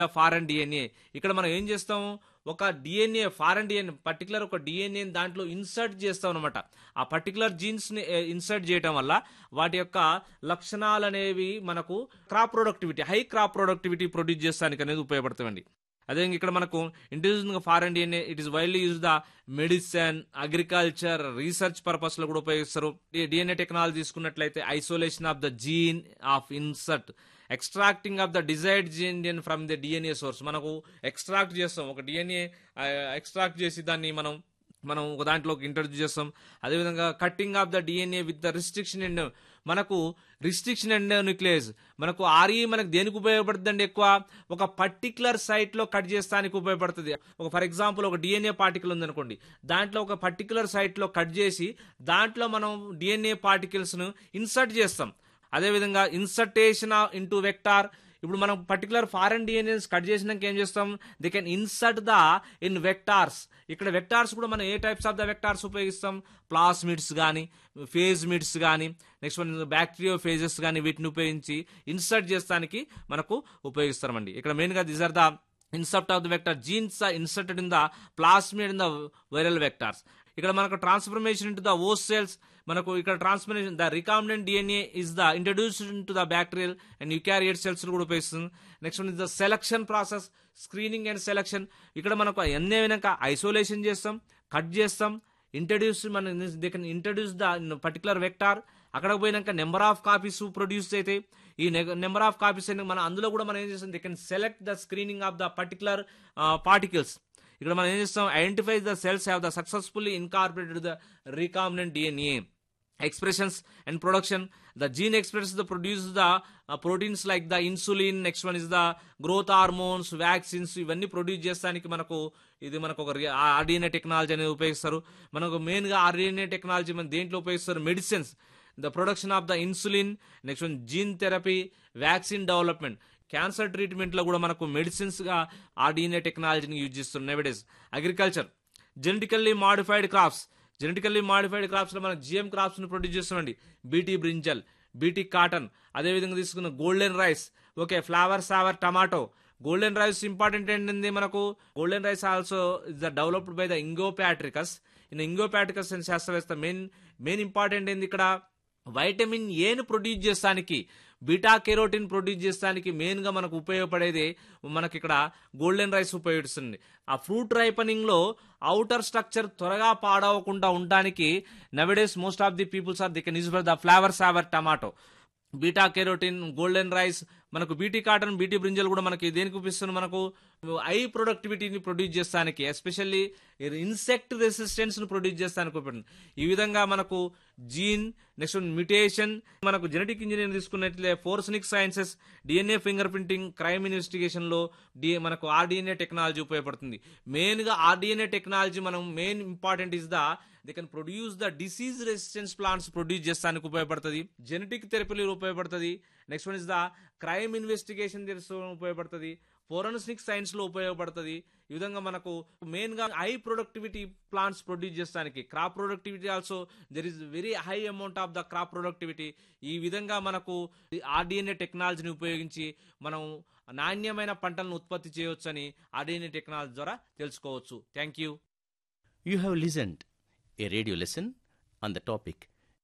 Foreign DNA ఇక్కడ మనం ఏం చేస్తాం ఒక డిఎన్ఏ ఫారెన్ డిఎన్ఏ పర్టికులర్ ఒక డిఎన్ఏ దాంట్లో ఇన్సర్ట్ చేస్తాం అనమాట ఆ పర్టికులర్ జీన్స్ ని ఇన్సర్ట్ చేయడం వల్ల వాటి యొక్క లక్షణాలు అనేవి మనకు crop productivity high crop productivity produce చేస్తానికి అనేది ఉపయోగపడుతుంది అదే ఇక్కడ మనకు introducing foreign D N A it is widely use the medicine agriculture research purpose లో కూడా ఉపయోగిస్తారు డిఎన్ఏ టెక్నాలజీ తీసుకున్నట్లయితే isolation of the gene of insert extracting of the desired gene from the D N A source మనకు ఎక్స్ట్రాక్ట్ చేస్తాం ఒక డిఎన్ఏ ఎక్స్ట్రాక్ట్ చేసి దాన్ని మనం మనం ఒక దాంట్లోకి ఇంట్రడ్యూస్ చేస్తాం అదేవిధంగా cutting of the D N A with the restriction and మనకు రిస్ట్రిక్షన్ అండ్ న్యూక్లియస్ మనకు ఆర్ఈ మనకు దేనికి ఉపయోగపడుతుందండి ఎక్కువ ఒక పర్టికులర్ సైట్లో కట్ చేస్తానికి ఉపయోగపడుతుంది ఒక ఫర్ ఎగ్జాంపుల్ ఒక డిఎన్ఏ పార్టికల్ ఉందనుకోండి దాంట్లో ఒక పర్టికులర్ సైట్లో కట్ చేసి దాంట్లో మనం డిఎన్ఏ పార్టికల్స్ను ఇన్సర్ట్ చేస్తాం అదేవిధంగా ఇన్సర్టేషన్ ఇంటూ వెక్టార్ ఇప్పుడు మనం పర్టికులర్ ఫారెన్ డిఎన్ఏస్ కట్ చేసినాక ఏం చేస్తాం they can insert the in vectors ఇక్కడ వెక్టార్స్ కూడా మనం ఏ టైప్స్ ఆఫ్ ద వెక్టార్స్ ఉపయోగిస్తాం ప్లాస్మిడ్స్ కానీ ఫేజ్ మిడ్స్ కానీ నెక్స్ట్ వన్ బ్యాక్టీరియో ఫేజెస్ కానీ వీటిని ఉపయోగించి ఇన్సర్ట్ చేస్తానికి మనకు ఉపయోగిస్తామండి ఇక్కడ మెయిన్గా this are the insert of the vector genes inserted in the plasmid in the viral vectors ఇక్కడ మనకు transformation into the host cells మనకు ఇక్కడ transformation the recombinant DNA is the introduced to the bacterial and eukaryote cells కూడా ఉపయోగిస్తుంది next one is the selection process screening and selection ఇక్కడ మనకు ఎన్నే వినాక ఐసోలేషన్ చేస్తాం కట్ చేస్తాం ఇంట్రడ్యూస్ మన they can introduce the particular vector అక్కడ పోయినాక నెంబర్ ఆఫ్ కాపీస్ ప్రొడ్యూస్ అయితే ఈ నెంబర్ ఆఫ్ కాపీస్ మన అందులో కూడా మనం ఏం చేస్తాం they can select the screening of the particular particles ఇక్కడ మనం ఏం చేస్తాం identify the cells have the successfully incorporated the recombinant DNA expressions and production the gene expresses the produce the uh, proteins like the insulin next one is the growth hormones vaccines ఇవన్నీ produce చేస్తానికి మనకు ఇది మనకు ఒక rDNA technology అనేది ఉపయోగిస్తారు మనకు మెయిన్గా ఆర్డిఎన్ఏ టెక్నాలజీ మన దేంట్లో ఉపయోగిస్తారు medicines the production of the insulin next one gene therapy vaccine development cancer ట్రీట్మెంట్లో కూడా మనకు మెడిసిన్స్గా ఆర్డిఎన్ఏ టెక్నాలజీని యూజ్ చేస్తున్నారు nowadays agriculture genetically modified crops genetically modified క్రాప్స్లో మనం జిఎం క్రాప్స్ని ప్రొడ్యూస్ చేస్తామండి బీటీ బ్రింజల్ బీటీ కాటన్ అదేవిధంగా తీసుకున్న golden rice okay Flavr Savr tomato golden rice important ఏంటింది మనకు golden rice also is the developed by the Ingo Potrykus in Ingo Potrykus అని శాస్త్రవేత్త మెయిన్ మెయిన్ ఇంపార్టెంట్ ఏంది ఇక్కడ వైటమిన్ ఏను ప్రొడ్యూస్ చేస్తానికి బీటా కెరోటిన్ ప్రొడ్యూస్ చేస్తానికి మెయిన్గా మనకు ఉపయోగపడేది మనకి ఇక్కడ గోల్డెన్ రైస్ ఉపయోగిస్తుంది ఆ ఫ్రూట్ రైపనింగ్లో అవుటర్ స్ట్రక్చర్ త్వరగా పాడవకుండా ఉండడానికి nowadays most of the peoples are the can use for the Flavr Savr tomato beta carotene golden rice మనకు బీటీ కాటన్ బీటీ బ్రింజల్ కూడా మనకి దేనికి ఉపయోగిస్తుంది మనకు ఐ ప్రొడక్టివిటీని ప్రొడ్యూస్ చేస్తానికి ఎస్పెషల్లీ ఇన్సెక్ట్ రెసిస్టెన్స్ ను ప్రొడ్యూస్ చేస్తానికి ఉపయోగపడుతుంది ఈ విధంగా మనకు జీన్ నెక్స్ట్ మ్యూటేషన్ మనకు జెనెటిక్ ఇంజనీరింగ్ తీసుకున్నట్లే forensic sciences DNA fingerprinting crime investigation లో డి మనకు ఆర్డిఎన్ఏ టెక్నాలజీ ఉపయోగపడుతుంది మెయిన్ గా ఆర్డిఎన్ఏ టెక్నాలజీ మనం main important is the they can produce the disease resistance plants produce చేస్తానికి ఉపయోగపడుతుంది జెనెటిక్ థెరపీలు ఉపయోగపడుతుంది next one is the crime investigation ఉపయోగపడుతుంది ఫోరెన్సిక్ సైన్స్ లో ఉపయోగపడుతుంది ఈ విధంగా మనకు మెయిన్ గా హై ప్రొడక్టివిటీ ప్లాంట్స్ ప్రొడ్యూస్ చేస్తానికి crop productivity also there is very high amount of the crop productivity ఈ విధంగా మనకు ఆర్డిఎన్ఏ టెక్నాలజీని ఉపయోగించి మనం నాణ్యమైన పంటలను ఉత్పత్తి చేయవచ్చని ఆర్డిఎన్ఏ టెక్నాలజీ ద్వారా తెలుసుకోవచ్చు thank you You have listened a radio lesson on the topic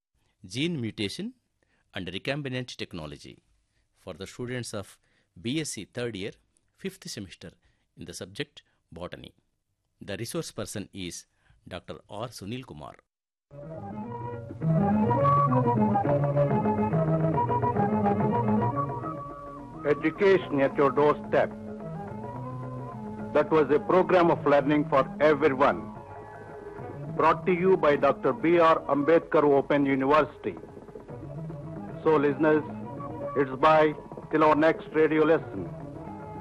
gene mutation and recombinant technology for the students of BSc third year, fifth semester in the subject botany. The resource person is Dr. R. Sunil Kumar. Education at your doorstep. That was a program of learning for everyone. Brought to you by Dr. B.R. Ambedkar Open University. So, listeners, it's bye till our next radio lesson.